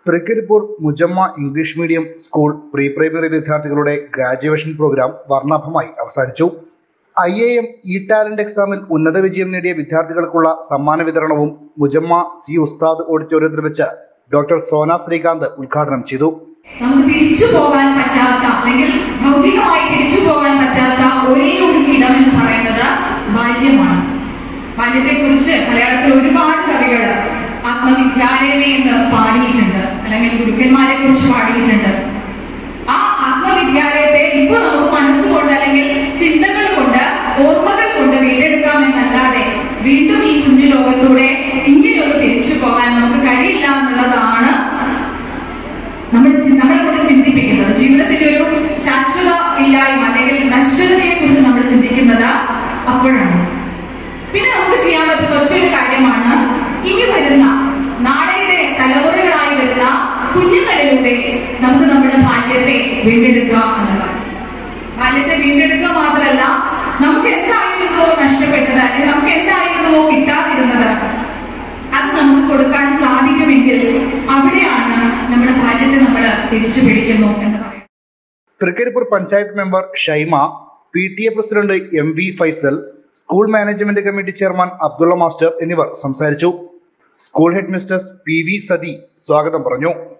Trikaripur Mujamma English medium school pre primary വിദ്യാർത്ഥികളുടെ graduation program വർണ്ണാഭമായി അവസാനിച്ചു I A M E talent എക്സാമിൽ ഉന്നത വിജയം നേടിയ വിദ്യാർത്ഥികൾക്കുള്ള സമ്മാന വിതരണവും മുജമ്മ സി ഉസ്താദ് ഓഡിറ്റോറിയത്തിൽ വെച്ച് ഡോക്ടർ സോന ശ്രീകാന്ത് ഉദ്ഘാടനം ചെയ്തു നമുക്ക് തിരിച്ചു പോകാൻ പറ്റാത്ത അല്ലെങ്കിൽ ഭൗതികമായി തിരിച്ചു പോകാൻ പറ്റാത്ത ഒരേ ഒരു ഇടം എന്ന് പറയുന്നത് ബാല്യമാണ് ബാല്യത്തെ കുറിച്ച് മലയാളത്തിൽ ഒരുപാട് കവികൾ ആത്മവിദ്യാലയമേ എന്ന് പാടിയിട്ടുണ്ട് അല്ലെങ്കിൽ ഗുരുക്കന്മാരെ കുറിച്ച് പാടിയിട്ടുണ്ട് ആ ആത്മവിദ്യാലയത്തെ ഇപ്പൊ നമുക്ക് മനസ്സുകൊണ്ട് അല്ലെങ്കിൽ ചിന്തകൾ കൊണ്ട് ഓർമ്മകൾ കൊണ്ട് വീണ്ടെടുക്കാമെന്നല്ലാതെ വീണ്ടും ഈ കുഞ്ഞു ലോകത്തൂടെ ഇങ്ങനെയൊന്ന് തിരിച്ചു പോകാൻ നമുക്ക് കഴിയില്ല എന്നുള്ളതാണ് നമ്മൾ നമ്മളെ കൊണ്ട് ചിന്തിപ്പിക്കുന്നത് ജീവിതത്തിന്റെ ഒരു ശാശ്വത ഇല്ലായ്മ അല്ലെങ്കിൽ നശ്വരതയെ കുറിച്ച് നമ്മൾ ചിന്തിക്കുന്നത് അപ്പോഴാണ് പിന്നെ നമുക്ക് ചെയ്യാൻ പറ്റുന്ന ഒറ്റൊരു കാര്യമാണ് ഇനി വരുന്ന നാളെയുടെ തലമുറകളായി വരുന്ന കുഞ്ഞുങ്ങളിലൂടെ നമുക്ക് നമ്മുടെ ബാല്യത്തെ വീണ്ടെടുക്കുക എന്നുള്ളതാണ് ബാല്യത്തെ വീണ്ടെടുക്കുക മാത്രമല്ല നമുക്ക് എന്തായിരുന്നുവോ നഷ്ടപ്പെട്ടത് അല്ലെങ്കിൽ നമുക്ക് എന്തായിരുന്നുവോ കിട്ടാതിരുന്നത് അത് നമുക്ക് കൊടുക്കാൻ സാധിക്കുമെങ്കിൽ അവിടെയാണ് നമ്മുടെ ബാല്യത്തെ നമ്മൾ തിരിച്ചു പിടിക്കുന്നു എന്ന് പറയുന്നത് Thrikkaripur panchayat member Shaima P T A president M V Faisal school management committee chairman Abdulla master എന്നിവർ സംസാരിച്ചു school headmistress P V Sathi സ്വാഗതം പറഞ്ഞു